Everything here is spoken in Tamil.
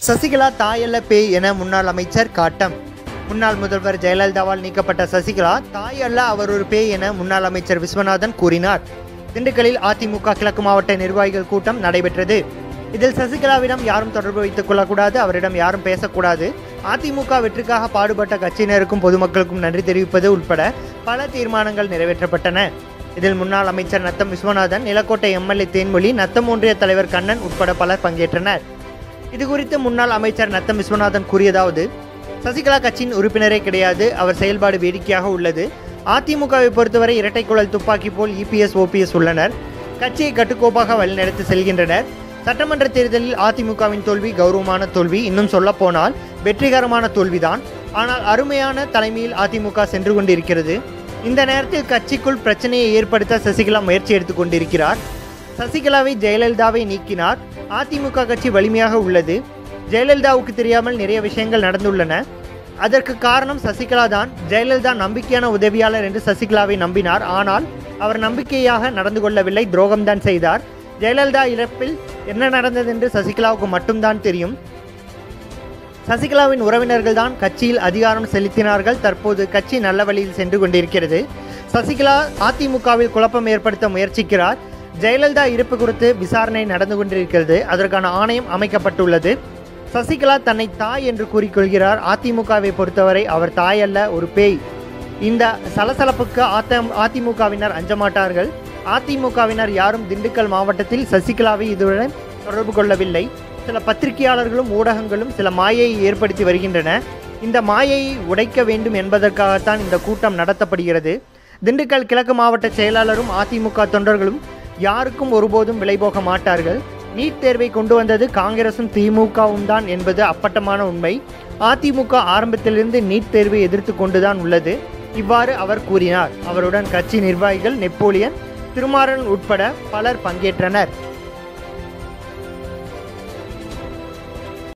சசிகலா தாயல்ல பேய் என முன்னாள் அமைச்சர் காட்டம் முன்னாள் முதல்வர் ஜெயலலிதாவால் நீக்கப்பட்ட சசிகலா தாய் அல்ல அவர் ஒரு பேய் என முன்னாள் அமைச்சர் விஸ்வநாதன் கூறினார் திண்டுக்கல்லில் அதிமுக கிழக்கு மாவட்ட நிர்வாகிகள் கூட்டம் நடைபெற்றது இதில் சசிகலாவிடம் யாரும் தொடர்பு வைத்துக் கொள்ளக்கூடாது அவரிடம் யாரும் பேசக்கூடாது அதிமுக வெற்றிக்காக பாடுபட்ட கட்சியினருக்கும் பொதுமக்களுக்கும் நன்றி தெரிவிப்பது உட்பட பல தீர்மானங்கள் நிறைவேற்றப்பட்டன இதில் முன்னாள் அமைச்சர் நத்தம் விஸ்வநாதன் நிலக்கோட்டை எம்எல்ஏ தேன்மொழி நத்தம் ஒன்றிய தலைவர் கண்ணன் உட்பட பலர் பங்கேற்றனர் இது குறித்து முன்னாள் அமைச்சர் நத்தம் விஸ்வநாதன் கூறியதாவது சசிகலா கட்சியின் உறுப்பினரே கிடையாது அவர் செயல்பாடு வேடிக்கையாக உள்ளது அதிமுகவை பொறுத்தவரை இரட்டை குழல் துப்பாக்கி போல் இபிஎஸ் ஓபிஎஸ் உள்ளனர் கட்சியை கட்டுக்கோப்பாக வழிநடத்தி செல்கின்றனர் சட்டமன்ற தேர்தலில் அதிமுகவின் தோல்வி கௌரவமான தோல்வி இன்னும் சொல்லப்போனால் வெற்றிகரமான தோல்விதான் ஆனால் அருமையான தலைமையில் அதிமுக சென்று கொண்டிருக்கிறது இந்த நேரத்தில் கட்சிக்குள் பிரச்சனையை ஏற்படுத்த சசிகலா முயற்சி எடுத்துக் கொண்டிருக்கிறார் சசிகலாவை ஜெயலலிதாவை நீக்கினார் அதிமுக கட்சி வலிமையாக உள்ளது ஜெயலலிதாவுக்கு தெரியாமல் நிறைய விஷயங்கள் நடந்துள்ளன அதற்கு காரணம் சசிகலா தான் ஜெயலலிதா நம்பிக்கையான உதவியாளர் என்று சசிகலாவை நம்பினார் ஆனால் அவர் நம்பிக்கையாக நடந்து கொள்ளவில்லை துரோகம்தான் செய்தார் ஜெயலலிதா இழப்பில் என்ன நடந்தது என்று சசிகலாவுக்கு மட்டும்தான் தெரியும் சசிகலாவின் உறவினர்கள் தான் கட்சியில் அதிகாரம் செலுத்தினார்கள் தற்போது கட்சி நல்ல வழியில் சென்று கொண்டிருக்கிறது சசிகலா அதிமுகவில் குழப்பம் ஏற்படுத்த முயற்சிக்கிறார் ஜெயலலிதா இருப்பு குறித்து விசாரணை நடந்து கொண்டிருக்கிறது அதற்கான ஆணையம் அமைக்கப்பட்டுள்ளது சசிகலா தன்னை தாய் என்று கூறிக்கொள்கிறார் அதிமுகவை பொறுத்தவரை அவர் தாய் அல்ல ஒரு பேய் இந்த சலசலப்புக்கு அத அதிமுகவினர் அஞ்ச மாட்டார்கள் அதிமுகவினர் யாரும் திண்டுக்கல் மாவட்டத்தில் சசிகலாவை இதுவரை தொடர்பு கொள்ளவில்லை சில பத்திரிகையாளர்களும் ஊடகங்களும் சில மாயையை ஏற்படுத்தி வருகின்றன இந்த மாயையை உடைக்க வேண்டும் என்பதற்காகத்தான் இந்த கூட்டம் நடத்தப்படுகிறது திண்டுக்கல் கிழக்கு மாவட்ட செயலாளரும் அதிமுக தொண்டர்களும் யாருக்கும் ஒருபோதும் விலை போக மாட்டார்கள் நீட் தேர்வை கொண்டு வந்தது காங்கிரசும் திமுகவும் தான் என்பது அப்பட்டமான உண்மை அதிமுக ஆரம்பத்திலிருந்து நீட் தேர்வை எதிர்த்து கொண்டுதான் உள்ளது இவ்வாறு அவர் கூறினார் அவருடன் கட்சி நிர்வாகிகள் நெப்போலியன் திருமாறன் உட்பட பலர் பங்கேற்றனர்